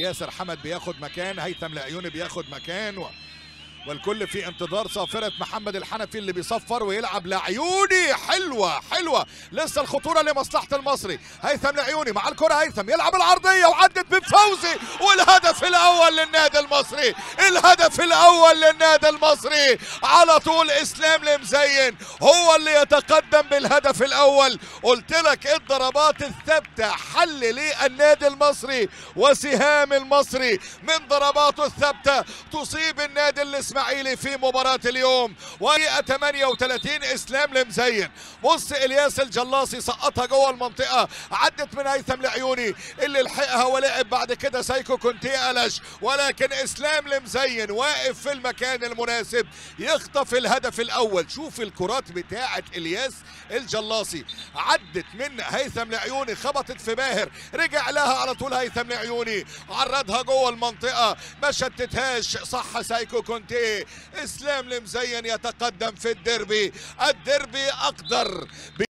ياسر حمد بياخد مكان هيثم العيوني بياخد مكان و... والكل في انتظار صافرة محمد الحنفي اللي بيصفر ويلعب لعيوني حلوة حلوة لسه الخطورة لمصلحة المصري هيثم العيوني مع الكرة هيثم يلعب العرضية وعدت بفوزي والهدف الأول للنادي المصري الهدف الأول للنادي المصري على طول إسلام المزين هو اللي يتقدم بالهدف الأول قلت لك الضربات الثابتة حل للنادي المصري وسهام المصري من ضرباته الثابتة تصيب النادي الإسماعيلي في مباراة اليوم وهي 38 إسلام المزين بص إلياس الجلاصي سقطها جوه المنطقة عدت من هيثم العيوني اللي لحقها ولعب بعد كده سايكو كونتي قلش ولكن إسلام المزين واقف في المكان المناسب يخطف الهدف الأول شوف الكرات بتاعة إلياس الجلاصي عدت من هيثم العيوني خبطت في باهر رجع لها على طول هيثم العيوني عرضها جوه المنطقة ما شتتهاش صح سايكو كونتي اسلام المزين يتقدم في الديربي الديربي اقدر